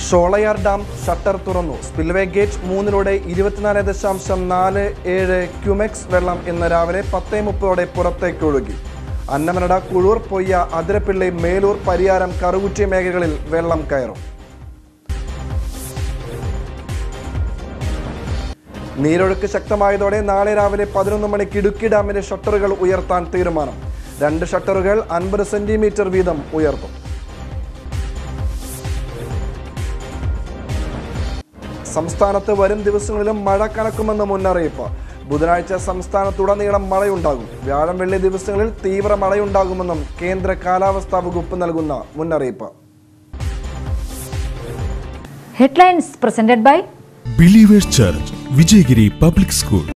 Sholayar dam shutter തുറന്നു spillway gate മൂന്നിലൂടെ ഇരുപത്തിനാല് ദശാംശം നാല് ഏഴ് ക്യുമെക്സ് വെള്ളം ഇന്ന് രാവിലെ പത്തേ മുപ്പതോടെ പുറത്തേക്ക് ഒഴുകി അന്നമനട കുഴൂർ പൊയ്യ അതിരപ്പിള്ളി മേലൂർ പരിയാരം കറുകുറ്റി മേഖലകളിൽ വെള്ളം കയറും നീരൊഴുക്ക് ശക്തമായതോടെ നാളെ രാവിലെ പതിനൊന്ന് മണിക്ക് ഇടുക്കി ഡാമിന്റെ ഷട്ടറുകൾ ഉയർത്താൻ തീരുമാനം രണ്ട് ഷട്ടറുകൾ അൻപത് സെന്റിമീറ്റർ വീതം ഉയർത്തും സംസ്ഥാനത്ത് വരും ദിവസങ്ങളിലും മഴ കനക്കുമെന്ന് മുന്നറിയിപ്പ് ബുധനാഴ്ച സംസ്ഥാനത്തുടനീളം മഴയുണ്ടാകും വ്യാഴം വെള്ളി ദിവസങ്ങളിൽ തീവ്ര മഴയുണ്ടാകുമെന്നും കേന്ദ്ര കാലാവസ്ഥാ വകുപ്പ് നൽകുന്ന മുന്നറിയിപ്പ് Headlines presented by Believers Church Vijayagiri Public school